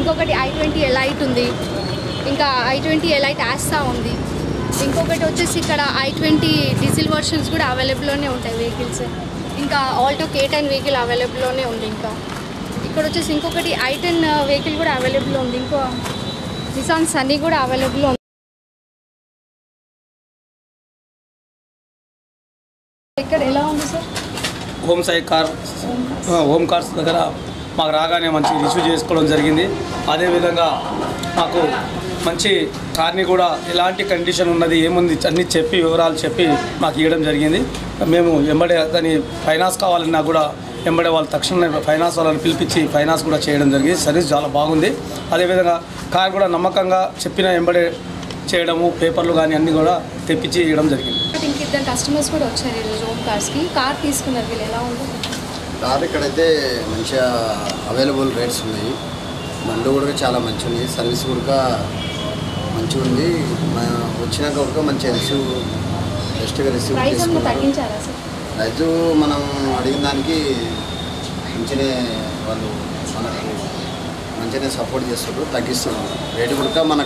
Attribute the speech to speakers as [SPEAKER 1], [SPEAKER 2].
[SPEAKER 1] ఇంకొకటి I twenty elite ఉంది ఇంకా ఐ ట్వంటీ ఎలైట్ ఆస్తా ఉంది ఇంకొకటి వచ్చేసి ఇక్కడ ఐ ట్వంటీ డీజిల్ వర్షన్స్ కూడా అవైలబుల్లోనే ఉంటాయి వెహికల్స్ ఇంకా ఆల్టో కే టెన్ వెహికల్ అవైలబుల్లోనే ఉంది ఇంకా ఇక్కడ వచ్చేసి ఇంకొకటి ఐ టెన్ వెహికల్ కూడా అవైలబుల్ ఉంది ఇంకో నిసాన్ సన్నీ కూడా అవైలబుల్ ఉంది ఇక్కడ ఎలా ఉంది సార్
[SPEAKER 2] హోమ్ సై కార్ ఆ, హోమ్ కార్స్ దగ్గర మాకు రాగానే మంచి రిసీవ్ చేసుకోవడం జరిగింది అదేవిధంగా మాకు మంచి కార్ని కూడా ఎలాంటి కండిషన్ ఉన్నది ఏముంది అన్ని చెప్పి వివరాలు చెప్పి మాకు ఇవ్వడం జరిగింది మేము ఎంబడే దాని ఫైనాన్స్ కావాలన్నా కూడా ఎంబడే వాళ్ళు తక్షణమే ఫైనాన్స్ వాళ్ళని పిలిపించి ఫైనాన్స్ కూడా చేయడం జరిగింది సర్వీస్ చాలా బాగుంది అదేవిధంగా కార్ కూడా నమ్మకంగా చెప్పిన ఎంబడే చేయడము పేపర్లు కానీ అన్నీ కూడా తెప్పించి ఇవ్వడం జరిగింది
[SPEAKER 1] ఇంక ఇద్దరు కస్టమర్స్ కూడా వచ్చారు ఈరోజు హోమ్ కార్స్కి కార్ తీసుకున్నారు వీళ్ళు ఎలా ఉంది
[SPEAKER 3] కార్ ఇక్కడైతే మంచిగా అవైలబుల్ రేట్స్ ఉన్నాయి బండ్లు కూడా చాలా మంచిగా ఉన్నాయి సర్వీస్ కూడా మంచిగా ఉంది మా- వచ్చినాక కూడా మంచిగా రిసీవ్ బెస్ట్గా రిసీవ్
[SPEAKER 1] ప్రైస్ ఏమన్నా
[SPEAKER 3] చేసుకున్నారు
[SPEAKER 1] తగ్గించారా సార్
[SPEAKER 3] రైతు మనం అడిగిన దానికి మంచిగానే వాళ్ళు మనకు మంచిగానే సపోర్ట్ చేస్తారు తగ్గిస్తున్నారు రేటు కూడా మనకు